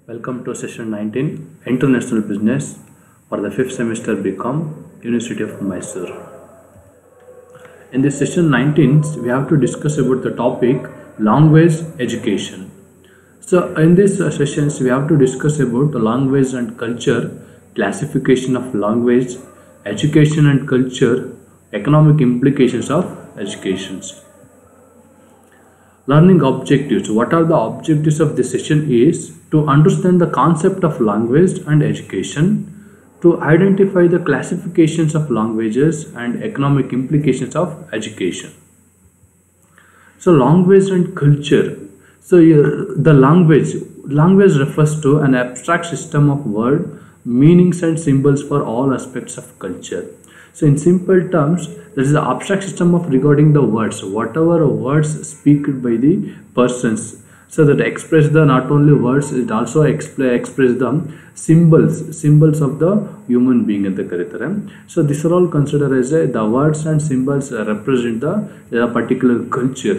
Welcome to session 19 International Business for the fifth semester BCom University of Mysore. In this session 19 we have to discuss about the topic language education. So in these uh, sessions we have to discuss about the language and culture, classification of language, education and culture, economic implications of educations learning objectives what are the objectives of this session is to understand the concept of language and education to identify the classifications of languages and economic implications of education so language and culture so here, the language language refers to an abstract system of word meanings and symbols for all aspects of culture so in simple terms there is the abstract system of regarding the words whatever words spoken by the persons so that express the not only words it also expl- express the symbols symbols of the human being ಅಂತ ಕರೀತಾರೆ so this are all consider as the words and symbols represent the particular culture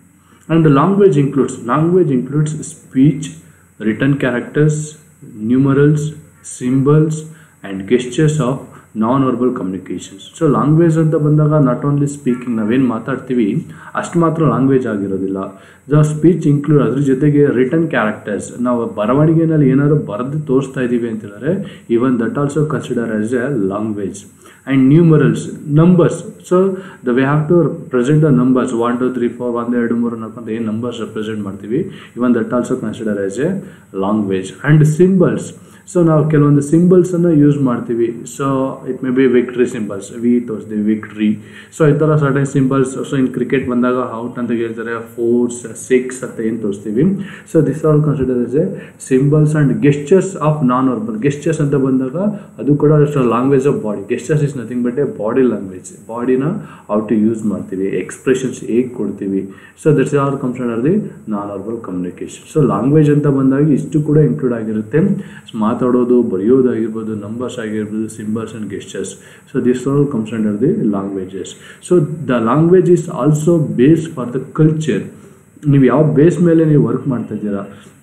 and the language includes language includes speech written characters numerals symbols and gestures of non verbal communications so language ಅಂತ ಬಂದಾಗ not only speaking ನಾವೇನು ಮಾತಾಡ್ತೀವಿ ಅಷ್ಟು ಮಾತ್ರ language ಆಗಿರೋದಿಲ್ಲ the speech include ಅದ್ರ ಜೊತೆಗೆ return characters ನಾವು ಬರವಣಿಗೆನಲ್ಲಿ ಏನಾದ್ರು ಬರೆದು ತೋರಿಸ್ತಾ ಇದ್ದೀವಿ ಅಂತ ಹೇಳಿದ್ರೆ even that also consider as a language and numerals numbers so the we have to present the numbers one two three four ಒಂದು ಎರಡು ಮೂರು ನಾಲ್ಕು ಅಂತ ಏನು ನಂಬರ್ಸ್ ರೆಪ್ರೆಸೆಂಟ್ ಮಾಡ್ತೀವಿ even that also consider as a language and symbols so ನಾವು ಕೆಲವೊಂದು ಸಿಂಬಲ್ಸನ್ನು ಯೂಸ್ ಮಾಡ್ತೀವಿ so it may be victory symbols we ತೋರಿಸ್ತೀವಿ ವಿಕ್ಟ್ರಿ ಸೊ ಈ ಥರ certain symbols so in cricket ಬಂದಾಗ ಔಟ್ ಅಂತ ಹೇಳ್ತಾರೆ ಫೋರ್ಸ್ ಸಿಕ್ಸ್ ಅಂತ ಏನು ತೋರಿಸ್ತೀವಿ so this all consider as a symbols and gestures of non verbal gestures ಅಂತ ಬಂದಾಗ ಅದು ಕೂಡ language of body gestures is nothing but a body language ಬಾಡಿನ ಔಟ್ ಟು ಯೂಸ್ ಮಾಡ್ತೀವಿ ಎಕ್ಸ್ಪ್ರೆಷನ್ಸ್ ಹೇಗೆ ಕೊಡ್ತೀವಿ so that's are consider the non verbal communication so language ಅಂತ ಬಂದಾಗ ಇಷ್ಟು ಕೂಡ ಇನ್ಕ್ಲೂಡ್ ಆಗಿರುತ್ತೆ ಮಾತಾಡೋದು ಬರೆಯೋದಾಗಿರ್ಬೋದು ನಂಬರ್ಸ್ ಆಗಿರ್ಬೋದು symbols and gestures so this all comes under the languages so the language is also base for the culture ನೀವು ಯಾವ ಬೇಸ್ ಮೇಲೆ ನೀವು ವರ್ಕ್ ಮಾಡ್ತಾ ಇದ್ದೀರಾ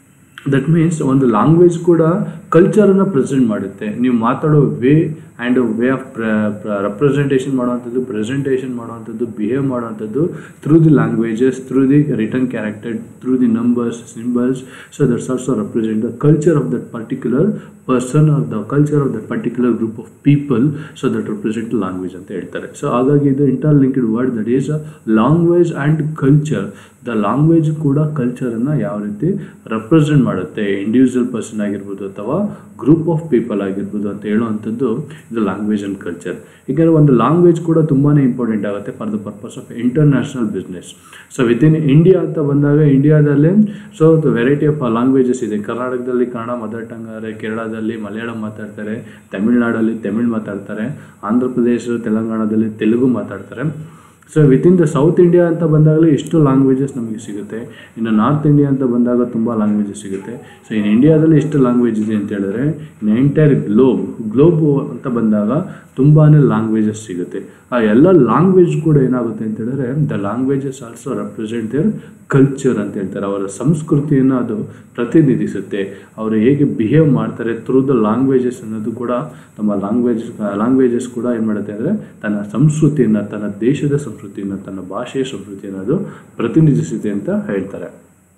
ದಟ್ ಮೀನ್ಸ್ ಒಂದು ಲ್ಯಾಂಗ್ವೇಜ್ ಕೂಡ ಕಲ್ಚರನ್ನು ಪ್ರೆಸೆಂಟ್ ಮಾಡುತ್ತೆ ನೀವು ಮಾತಾಡೋ way and way of representation ಮಾಡುವಂಥದ್ದು ಪ್ರೆಸೆಂಟೇಷನ್ ಮಾಡುವಂಥದ್ದು ಬಿಹೇವ್ ಮಾಡುವಂಥದ್ದು through the languages through the return character through the numbers symbols so that's also represent the culture of that particular person or the culture of that particular group of people so that represent language ಅಂತ ಹೇಳ್ತಾರೆ so ಹಾಗಾಗಿ ಇದು interlinked word that is language and culture the language ಕೂಡ ಕಲ್ಚರನ್ನು ಯಾವ ರೀತಿ represent ಮಾಡುತ್ತೆ individual person ಆಗಿರ್ಬೋದು ಅಥವಾ ಗ್ರೂಪ್ ಆಫ್ ಪೀಪಲ್ ಆಗಿರ್ಬೋದು ಅಂತ ಹೇಳುವಂಥದ್ದು ಇದು ಲ್ಯಾಂಗ್ವೇಜ್ ಆ್ಯಂಡ್ ಕಲ್ಚರ್ ಈಗ ಒಂದು ಲ್ಯಾಂಗ್ವೇಜ್ ಕೂಡ ತುಂಬಾ ಇಂಪಾರ್ಟೆಂಟ್ ಆಗುತ್ತೆ for the purpose of international business so within India ಅಂತ ಬಂದಾಗ ಇಂಡಿಯಾದಲ್ಲಿ ಸೊ ವೆರೈಟಿ ಆಫ್ ಲ್ಯಾಂಗ್ವೇಜಸ್ ಇದೆ ಕರ್ನಾಟಕದಲ್ಲಿ ಕನ್ನಡ ಮದರ್ ಟಂಗ್ ಆದರೆ ಕೇರಳದಲ್ಲಿ ಮಲಯಾಳಂ ಮಾತಾಡ್ತಾರೆ ತಮಿಳ್ನಾಡಲ್ಲಿ ತಮಿಳ್ ಮಾತಾಡ್ತಾರೆ ಆಂಧ್ರ ಪ್ರದೇಶ ತೆಲಂಗಾಣದಲ್ಲಿ ತೆಲುಗು ಮಾತಾಡ್ತಾರೆ so within the South India ಅಂತ ಬಂದಾಗಲೇ ಎಷ್ಟು ಲ್ಯಾಂಗ್ವೇಜಸ್ ನಮಗೆ ಸಿಗುತ್ತೆ ಇನ್ನು ನಾರ್ತ್ ಇಂಡಿಯಾ ಅಂತ ಬಂದಾಗ ತುಂಬ ಲ್ಯಾಂಗ್ವೇಜಸ್ ಸಿಗುತ್ತೆ ಸೊ ಇನ್ನು ಇಂಡಿಯಾದಲ್ಲಿ ಎಷ್ಟು ಲ್ಯಾಂಗ್ವೇಜ್ ಇದೆ ಅಂತ ಹೇಳಿದ್ರೆ ಇನ್ ಎಂಟೈರ್ ಗ್ಲೋಬ್ ಗ್ಲೋಬ್ ಅಂತ ಬಂದಾಗ ತುಂಬಾ ಲ್ಯಾಂಗ್ವೇಜಸ್ ಸಿಗುತ್ತೆ ಆ ಎಲ್ಲ ಲ್ಯಾಂಗ್ವೇಜ್ ಕೂಡ ಏನಾಗುತ್ತೆ ಅಂತ ಹೇಳಿದ್ರೆ the languages also represent their culture ಅಂತ ಹೇಳ್ತಾರೆ ಅವರ ಸಂಸ್ಕೃತಿಯನ್ನು ಅದು ಪ್ರತಿನಿಧಿಸುತ್ತೆ ಅವರು ಹೇಗೆ ಬಿಹೇವ್ ಮಾಡ್ತಾರೆ ಥ್ರೂ ದ ಲ್ಯಾಂಗ್ವೇಜಸ್ ಅನ್ನೋದು ಕೂಡ ನಮ್ಮ ಲ್ಯಾಂಗ್ವೇಜ್ ಲ್ಯಾಂಗ್ವೇಜಸ್ ಕೂಡ ಏನು ಮಾಡುತ್ತೆ ಅಂದರೆ ತನ್ನ ಸಂಸ್ಕೃತಿಯನ್ನು ತನ್ನ ದೇಶದ ಸಂಸ್ಕೃತಿಯನ್ನು ತನ್ನ ಭಾಷೆಯ ಸಂಸ್ಕೃತಿಯನ್ನು ಅದು ಪ್ರತಿನಿಧಿಸುತ್ತೆ ಅಂತ ಹೇಳ್ತಾರೆ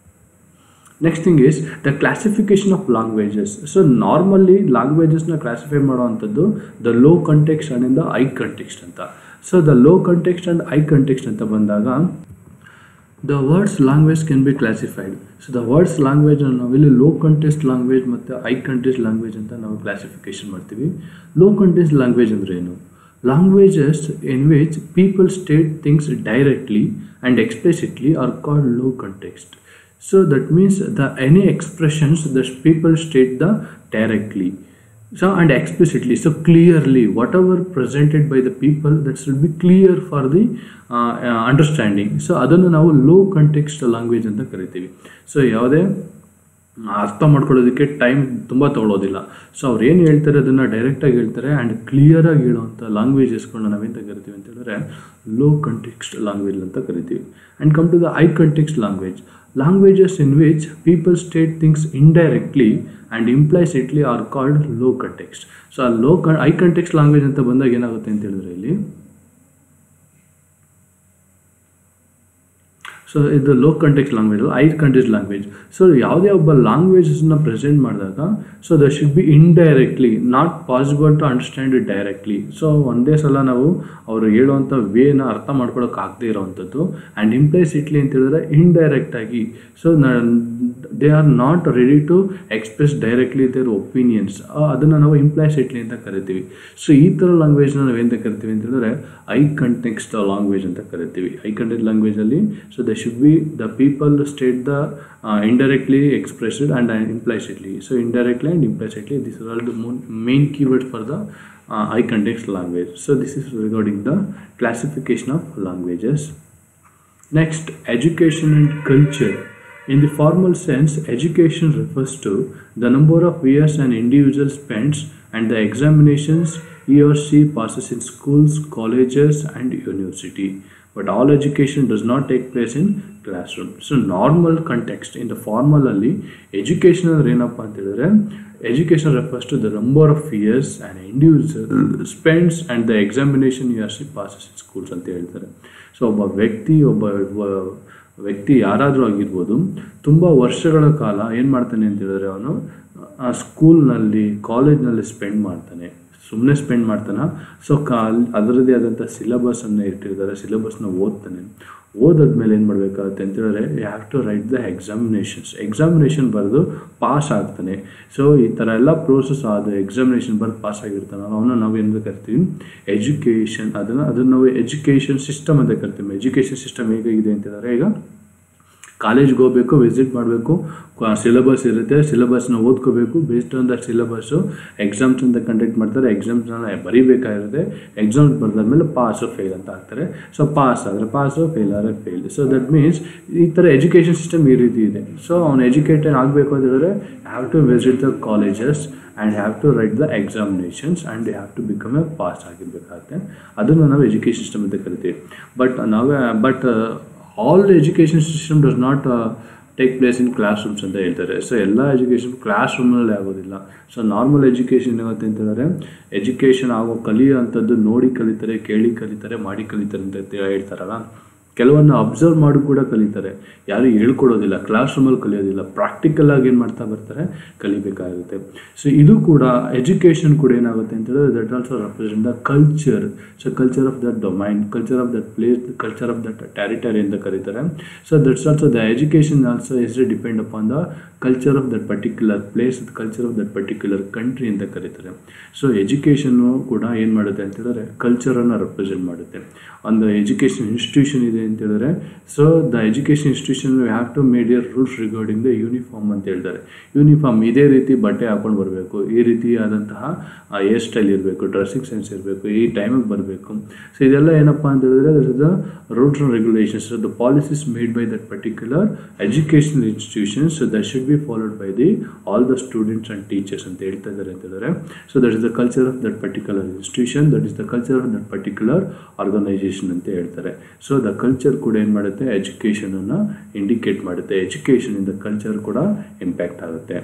next thing is the classification of languages so normally ಲ್ಯಾಂಗ್ವೇಜಸ್ನ ಕ್ಲಾಸಿಫೈ ಮಾಡುವಂಥದ್ದು the low context and in the high context ಅಂತ so the low context and high context ಅಂತ ಬಂದಾಗ the words language can be classified so the words language ನಾವಿಲ್ಲಿ low contest language ಮತ್ತು high contest language ಅಂತ ನಾವು classification ಮಾಡ್ತೀವಿ low contest language ಅಂದರೆ ಏನು languages in which people state things directly and explicitly R called low context so that means the any expressions that people state the directly so and explicitly so clearly whatever presented by the people that should be clear for the uh, uh, understanding so ಅದನ್ನು ನಾವು low context language ಅಂತ ಕರಿತೀವಿ so ಯಾವುದೇ ಅರ್ಥ ಮಾಡ್ಕೊಳ್ಳೋದಕ್ಕೆ time ತುಂಬ ತೊಗೊಳೋದಿಲ್ಲ so ಅವ್ರು ಏನು ಹೇಳ್ತಾರೆ ಅದನ್ನು ಡೈರೆಕ್ಟಾಗಿ ಹೇಳ್ತಾರೆ ಆ್ಯಂಡ್ ಕ್ಲಿಯರಾಗಿ ಹೇಳುವಂಥ ಲ್ಯಾಂಗ್ವೇಜಸ್ಗಳನ್ನ ನಾವೇಂತ ಕರಿತೀವಿ ಅಂತ ಹೇಳಿದ್ರೆ ಲೋ ಕಂಟೆಕ್ಸ್ಟ್ ಲ್ಯಾಂಗ್ವೇಜ್ ಅಂತ ಕರಿತೀವಿ and come to the high context language languages in which people state things indirectly and implicitly are called low context so ಆ ಲೋ ಕನ್ ಹೈ ಕಂಟೆಕ್ಸ್ಟ್ ಲ್ಯಾಂಗ್ವೇಜ್ ಅಂತ ಬಂದಾಗ ಏನಾಗುತ್ತೆ ಅಂತ ಹೇಳಿದ್ರೆ ಇಲ್ಲಿ ಸೊ ಇದು low context language high context language so ಯಾವುದೇ ಒಬ್ಬ ಲ್ಯಾಂಗ್ವೇಜಸ್ನ ಪ್ರೆಸೆಂಟ್ ಮಾಡಿದಾಗ so the should be indirectly not possible to understand it directly so ಒಂದೇ ಸಲ ನಾವು ಅವರು ಹೇಳುವಂಥ ವೇನ ಅರ್ಥ ಮಾಡ್ಕೊಳಕ್ಕೆ ಆಗದೆ ಇರೋವಂಥದ್ದು ಆ್ಯಂಡ್ ಇಂಪ್ಲೈಸಿಟ್ಲಿ ಅಂತ ಹೇಳಿದ್ರೆ ಇಂಡೈರೆಕ್ಟಾಗಿ so they are not ready to express directly their opinions ಅದನ್ನು ನಾವು ಇಂಪ್ಲೈಸಿಟ್ಲಿ ಅಂತ ಕರಿತೀವಿ ಸೊ ಈ ಥರ ಲ್ಯಾಂಗ್ವೇಜ್ನ ನಾವೇಂತ ಕರಿತೀವಿ ಅಂತ ಹೇಳಿದ್ರೆ ಐ ಕಂಟೆಕ್ಸ್ಟ್ ಲ್ಯಾಂಗ್ವೇಜ್ ಅಂತ ಕರಿತೀವಿ ಐ ಕಂಟೆಕ್ಸ್ಟ್ ಲ್ಯಾಂಗ್ವೇಜಲ್ಲಿ so the should be the people state the indirectly expressed and implicitly so indirectly and implicitly this are the main keyword for the high context language so this is regarding the classification of languages Next, education and culture. In the formal sense, education refers to the number of years an individual spends and the examinations he or she passes in schools, colleges, and university. But all education does not take place in classroom. So, normal context in the formal ಅಲ್ಲಿ education ಅಂದ್ರೆ ಏನಪ್ಪ ಅಂತ ಹೇಳಿದ್ರೆ education refers to the number of years an individual spends and the examination he or she passes in schools ಅಂತ ಹೇಳ್ತಾರೆ so ಒಬ್ಬ ವ್ಯಕ್ತಿ ಒಬ್ಬ ಒಬ್ಬ ವ್ಯಕ್ತಿ ಯಾರಾದರೂ ಆಗಿರ್ಬೋದು ತುಂಬ ವರ್ಷಗಳ ಕಾಲ ಏನು ಮಾಡ್ತಾನೆ ಅಂತ ಹೇಳಿದ್ರೆ ಅವನು ಆ ಸ್ಕೂಲ್ನಲ್ಲಿ ಕಾಲೇಜ್ನಲ್ಲಿ ಸ್ಪೆಂಡ್ ಮಾಡ್ತಾನೆ ಸುಮ್ಮನೆ ಸ್ಪೆಂಡ್ ಮಾಡ್ತಾನೆ ಸೊ ಕಾ ಅದರದ್ದೇ ಆದಂಥ ಸಿಲೆಬಸನ್ನು ಇಟ್ಟಿರ್ತಾರೆ ಸಿಲೆಬಸ್ನ ಓದ್ತಾನೆ ಓದಾದ್ಮೇಲೆ ಏನು ಮಾಡಬೇಕಾಗುತ್ತೆ ಅಂತ ಹೇಳಿದ್ರೆ you have to write the examinations examination ಬರೆದು ಪಾಸ್ ಆಗ್ತಾನೆ ಸೊ ಈ ಥರ ಎಲ್ಲ ಪ್ರೋಸೆಸ್ ಆದ ಎಕ್ಸಾಮಿನೇಷನ್ ಬರೆದು ಪಾಸ್ ಆಗಿರ್ತಾನಲ್ಲ ಅವನ್ನ ನಾವು ಏನು ಕರಿತೀವಿ ಎಜುಕೇಷನ್ ಅದನ್ನು ಅದನ್ನು ನಾವು ಎಜುಕೇಷನ್ ಸಿಸ್ಟಮ್ ಅಂತ ಕರಿತೀವಿ ಎಜುಕೇಷನ್ ಸಿಸ್ಟಮ್ ಹೇಗಿದೆ ಅಂತ ಹೇಳಿದ್ರೆ ಈಗ ಕಾಲೇಜ್ಗೆ ಹೋಗ್ಬೇಕು ವಿಸಿಟ್ ಮಾಡಬೇಕು ಸಿಲೆಬಸ್ ಇರುತ್ತೆ ಸಿಲೆಬಸ್ನ ಓದ್ಕೋಬೇಕು based on that syllabus exams ಅಂತ ಕಂಡಕ್ಟ್ ಮಾಡ್ತಾರೆ ಎಕ್ಸಾಮ್ಸ್ನ ಬರೀಬೇಕಾಗಿರುತ್ತೆ ಎಕ್ಸಾಮ್ಸ್ ಬರೆದಾದ್ಮೇಲೆ ಪಾಸು ಫೇಲ್ ಅಂತ ಆಗ್ತಾರೆ ಸೊ ಪಾಸ್ ಆದರೆ ಪಾಸು ಫೇಲ್ ಆದರೆ ಫೇಲ್ ಸೊ ದಟ್ ಮೀನ್ಸ್ ಈ ಥರ ಎಜುಕೇಷನ್ ಸಿಸ್ಟಮ್ ಈ ರೀತಿ ಇದೆ ಸೊ ಅವ್ನು ಎಜುಕೇಟೆಡ್ ಆಗಬೇಕು ಅಂತ ಹೇಳಿದ್ರೆ have to visit the colleges and have to write the examinations and have to become a pass ಆಗಿರಬೇಕಾಗುತ್ತೆ ಅದನ್ನು ನಾವು ಎಜುಕೇಷನ್ ಸಿಸ್ಟಮ್ ಅಂತ ಕರಿತೀವಿ ಬಟ್ ನಾವು but all education system does not take place in classrooms ಅಂತ ಹೇಳ್ತಾರೆ so ಎಲ್ಲ education class ರೂಮ್ನಲ್ಲಿ ಆಗೋದಿಲ್ಲ ಸೊ ನಾರ್ಮಲ್ ಎಜುಕೇಷನ್ ಏನಾಗುತ್ತೆ ಅಂತ ಹೇಳಿದ್ರೆ ಎಜುಕೇಷನ್ ಆಗೋ ಕಲಿಯೋಂಥದ್ದು ನೋಡಿ ಕಲಿತಾರೆ ಕೇಳಿ ಕಲಿತಾರೆ ಮಾಡಿ ಕಲಿತಾರೆ ಅಂತ ಹೇಳ್ತಾರಲ್ಲ ಕೆಲವನ್ನ ಅಬ್ಸರ್ವ್ ಮಾಡಿ ಕೂಡ ಕಲಿತಾರೆ ಯಾರು ಹೇಳ್ಕೊಡೋದಿಲ್ಲ ಕ್ಲಾಸ್ ರೂಮಲ್ಲಿ ಕಲಿಯೋದಿಲ್ಲ ಪ್ರಾಕ್ಟಿಕಲ್ ಆಗಿ ಏನು ಮಾಡ್ತಾ ಬರ್ತಾರೆ ಕಲಿಬೇಕಾಗುತ್ತೆ ಸೊ ಇದು ಕೂಡ ಎಜುಕೇಷನ್ ಕೂಡ ಏನಾಗುತ್ತೆ ಅಂತ ಹೇಳಿದ್ರೆ that also represent the culture so culture of that domain culture of that place culture of that territory ಅಂತ ಕರೀತಾರೆ so that's also the education also is depend upon the culture of that particular place culture of that particular country ಅಂತ ಕರೀತಾರೆ so education ಕೂಡ ಏನು ಮಾಡುತ್ತೆ ಅಂತ ಹೇಳಿದ್ರೆ ಕಲ್ಚರನ್ನು represent ಮಾಡುತ್ತೆ ಒಂದು ಎಜುಕೇಷನ್ ಇನ್ಸ್ಟಿಟ್ಯೂಷನ್ ಇದೆ ಅಂತ ಹೇಳಿದ್ರೆ so the education institution have to made their rules regarding the uniform ಅಂತ ಹೇಳ್ತಾರೆ ಯೂನಿಫಾರ್ಮ್ ಇದೇ ರೀತಿ ಬಟ್ಟೆ ಹಾಕೊಂಡು ಬರಬೇಕು ಈ ರೀತಿಯಾದಂತಹ ಹೇರ್ ಸ್ಟೈಲ್ ಇರಬೇಕು ಡ್ರೆಸ್ಸಿಂಗ್ ಸೆನ್ಸ್ ಇರಬೇಕು ಈ ಟೈಮಿಗೆ ಬರಬೇಕು ಸೊ ಇದೆಲ್ಲ ಏನಪ್ಪ ಅಂತ ಹೇಳಿದ್ರೆ this is the rules and regulations the policies made by that particular educational institutions so that should be followed by the all the students and teachers ಅಂತ ಹೇಳ್ತಾ ಇದ್ದಾರೆ ಅಂತ ಹೇಳಿದ್ರೆ so that is the culture of that particular institution that is the culture of that particular organisation ಅಂತ ಹೇಳ್ತಾರೆ so the culture ಕೂಡ ಏನು ಮಾಡುತ್ತೆ ಎಜುಕೇಷನನ್ನು ಇಂಡಿಕೇಟ್ ಮಾಡುತ್ತೆ ಎಜುಕೇಷನಿಂದ ಕಲ್ಚರ್ ಕೂಡ ಇಂಪ್ಯಾಕ್ಟ್ ಆಗುತ್ತೆ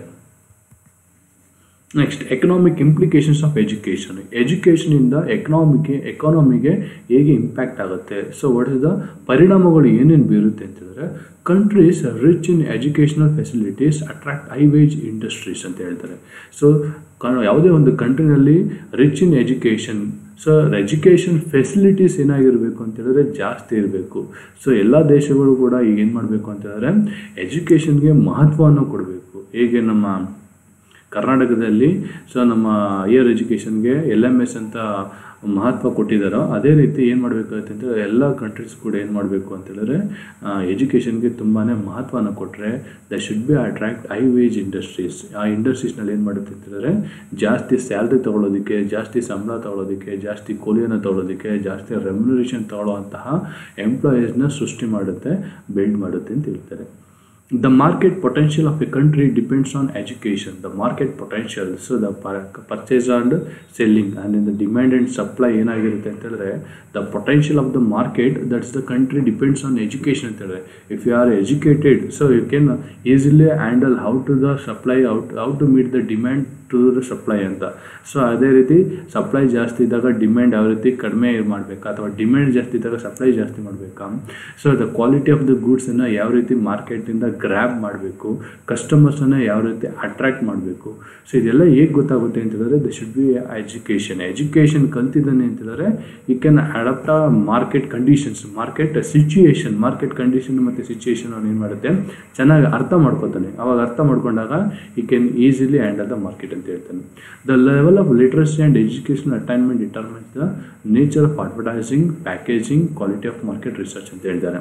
next economic implications of education ಎಜುಕೇಷನಿಂದ ಎಕನಾಮಿಗೆ ಎಕಾನಮಿಗೆ ಹೇಗೆ ಇಂಪ್ಯಾಕ್ಟ್ ಆಗುತ್ತೆ ಸೊ ವಾಟ್ ಇಸ್ ದ ಪರಿಣಾಮಗಳು ಏನೇನು ಬೀರುತ್ತೆ ಅಂತ ಹೇಳಿದ್ರೆ countries rich in educational facilities attract high wage industries ಅಂತ ಹೇಳ್ತಾರೆ ಸೊ ಯಾವುದೇ ಒಂದು ಕಂಟ್ರಿನಲ್ಲಿ rich in education so education facilities ಏನಾಗಿರಬೇಕು ಅಂತ ಹೇಳಿದ್ರೆ ಜಾಸ್ತಿ ಇರಬೇಕು ಸೊ ಎಲ್ಲ ದೇಶಗಳು ಕೂಡ ಈಗ ಏನು ಮಾಡಬೇಕು ಅಂತ ಹೇಳಿದ್ರೆ ಎಜುಕೇಷನ್ಗೆ ಮಹತ್ವವನ್ನು ಕೊಡಬೇಕು ಹೇಗೆ ನಮ್ಮ ಕರ್ನಾಟಕದಲ್ಲಿ ಸೊ ನಮ್ಮ ಹೈಯರ್ ಎಜುಕೇಷನ್ಗೆ ಎಲ್ ಎಮ್ ಎಸ್ ಅಂತ ಮಹತ್ವ ಕೊಟ್ಟಿದ್ದಾರೋ ಅದೇ ರೀತಿ ಏನು ಮಾಡಬೇಕಾಗುತ್ತೆ ಅಂತ ಎಲ್ಲ ಕಂಟ್ರೀಸ್ ಕೂಡ ಏನು ಮಾಡಬೇಕು ಅಂತ ಹೇಳಿದ್ರೆ ಎಜುಕೇಷನ್ಗೆ ತುಂಬಾ ಮಹತ್ವನ ಕೊಟ್ಟರೆ the should be attract high wage industries ಆ ಇಂಡಸ್ಟ್ರೀಸ್ನಲ್ಲಿ ಏನು ಮಾಡುತ್ತೆ ಅಂತ ಹೇಳಿದ್ರೆ ಜಾಸ್ತಿ ಸ್ಯಾಲ್ರಿ ತೊಗೊಳೋದಕ್ಕೆ ಜಾಸ್ತಿ ಸಂಬಳ ತೊಗೊಳೋದಕ್ಕೆ ಜಾಸ್ತಿ ಕೂಲಿಯನ್ನು ತೊಗೊಳೋದಕ್ಕೆ ಜಾಸ್ತಿ ರೆಮ್ಯುನರೇಷನ್ ತೊಗೊಳ್ಳೋವಂತಹ ಎಂಪ್ಲಾಯೀಸ್ನ ಸೃಷ್ಟಿ ಮಾಡುತ್ತೆ ಬಿಲ್ಡ್ ಮಾಡುತ್ತೆ ಅಂತ ಹೇಳ್ತಾರೆ the market potential of a country depends on education the market potential so the par- purchase and selling and in the demand and supply ಏನಾಗಿರುತ್ತೆ ಅಂತ ಹೇಳಿದ್ರೆ the potential of the market that's the country depends on education ಅಂತ ಹೇಳಿದ್ರೆ if you are educated so you can easily handle how to the supply out how to meet the demand to the supply ಅಂತ so ಅದೇ ರೀತಿ supply ಜಾಸ್ತಿ ಇದ್ದಾಗ demand ಯಾವ ರೀತಿ ಕಡಿಮೆ ಮಾಡಬೇಕಾ ಅಥವಾ ಡಿಮ್ಯಾಂಡ್ ಜಾಸ್ತಿ ಇದ್ದಾಗ ಸಪ್ಲೈ ಜಾಸ್ತಿ ಮಾಡಬೇಕಾ so the quality of the ಗೂಡ್ಸನ್ನು ಯಾವ ರೀತಿ ಮಾರ್ಕೆಟಿಂದ ಗ್ರ್ಯಾಬ್ ಮಾಡಬೇಕು ಕಸ್ಟಮರ್ಸನ್ನು ಯಾವ ರೀತಿ ಅಟ್ರಾಕ್ಟ್ ಮಾಡಬೇಕು ಸೊ ಇದೆಲ್ಲ ಹೇಗೆ ಗೊತ್ತಾಗುತ್ತೆ ಅಂತ ಹೇಳಿದ್ರೆ the should be education education ಕಲ್ತಿದ್ದಾನೆ ಅಂತ ಹೇಳಿದ್ರೆ ಈ ಕ್ಯಾನ್ ಅಡಾಪ್ಟ್ ಆ market conditions market situation market condition ಮತ್ತು ಸಿಚುಯೇಷನ್ ಅವನು ಏನು ಮಾಡುತ್ತೆ ಚೆನ್ನಾಗಿ ಅರ್ಥ ಮಾಡ್ಕೊತಾನೆ ಅವಾಗ ಅರ್ಥ ಮಾಡ್ಕೊಂಡಾಗ ಈ can easily handle the market ಅಂತ ಹೇಳ್ತಾನೆ the level of literacy and education attainment determines the nature of advertising packaging quality of market research ಅಂತ ಹೇಳ್ತಾರೆ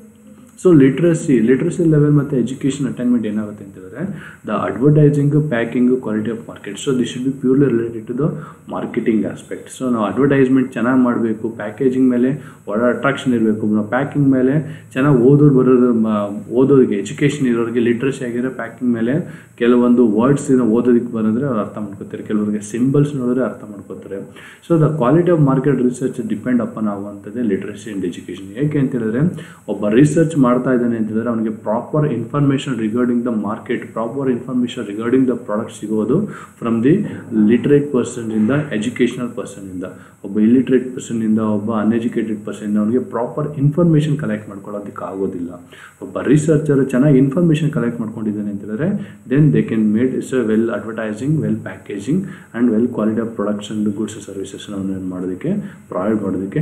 ಸೊ ಲಿಟ್ರಸಿ ಲಿಟ್ರಸಿ ಲೆವೆಲ್ ಮತ್ತು ಎಜುಕೇಷನ್ ಅಟೈನ್ಮೆಂಟ್ ಏನಾಗುತ್ತೆ ಅಂತ ಹೇಳಿದ್ರೆ the advertising packing quality of market so this should be purely related to the marketing aspect so ನಾವು advertisement ಚೆನ್ನಾಗಿ ಮಾಡಬೇಕು packaging ಮೇಲೆ ಒಳ್ಳೆ ಅಟ್ರಾಕ್ಷನ್ ಇರಬೇಕು ನಾವು ಪ್ಯಾಕಿಂಗ್ ಮೇಲೆ ಚೆನ್ನಾಗಿ ಓದೋರು ಬರೋದು ಮ- ಓದೋರಿಗೆ ಎಜುಕೇಷನ್ ಇರೋರಿಗೆ ಲಿಟ್ರಸಿ ಆಗಿರೋ ಪ್ಯಾಕಿಂಗ್ ಮೇಲೆ ಕೆಲವೊಂದು ವರ್ಡ್ಸ್ ಓದೋದಕ್ಕೆ ಬರೋದ್ರೆ ಅವ್ರು ಅರ್ಥ ಮಾಡ್ಕೋತಾರೆ ಕೆಲವರಿಗೆ ಸಿಂಬಲ್ಸ್ ನೋಡಿದ್ರೆ ಅರ್ಥ ಮಾಡ್ಕೋತಾರೆ so the quality of market research depend upon ಆಗುವಂಥದ್ದೇ ಲಿಟ್ರಸಿ ಆ್ಯಂಡ್ ಎಜುಕೇಷನ್ ಏಕೆ ಅಂತ ಹೇಳಿದ್ರೆ ಒಬ್ಬ ರಿಸರ್ಚ್ ಮಾಡ್ತಾ ಇದ್ದಾನೆ ಅಂತ ಹೇಳಿದ್ರೆ ಅವನಿಗೆ proper information regarding the market proper information regarding the product ಸಿಗೋದು ಫ್ರಮ್ ದಿ ಲಿಟ್ರೇಟ್ ಪರ್ಸನ್ನಿಂದ ಎಜುಕೇಷನಲ್ ಪರ್ಸನ್ನಿಂದ ಒಬ್ಬ ಇಲ್ಲಿಟ್ರೇಟ್ ಪರ್ಸನ್ನಿಂದ ಒಬ್ಬ ಅನ್ಎಜುಕೇಟೆಡ್ ಪರ್ಸನ್ನಿಂದ ಅವನಿಗೆ ಪ್ರಾಪರ್ ಇನ್ಫಾರ್ಮೇಷನ್ ಕಲೆಕ್ಟ್ ಮಾಡ್ಕೊಳ್ಳೋದಕ್ಕೆ ಆಗೋದಿಲ್ಲ ಒಬ್ಬ ರಿಸರ್ಚರ್ ಚೆನ್ನಾಗಿ ಇನ್ಫಾರ್ಮೇಷನ್ ಕಲೆಕ್ಟ್ ಮಾಡ್ಕೊಂಡಿದ್ದಾನೆ ಅಂತ ಹೇಳಿದ್ರೆ then they can made is a well advertising well packaging and well quality of products and goods services ಏನು ಮಾಡೋದಕ್ಕೆ ಪ್ರೊವೈಡ್ ಮಾಡೋದಕ್ಕೆ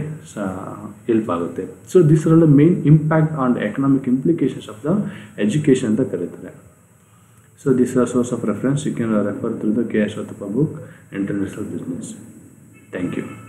ಹೆಲ್ಪ್ ಆಗುತ್ತೆ so this are the main impact on economic implications of the education ಅಂತ ಕರೀತಾರೆ so this are source of reference you can refer through the K S book international business thank you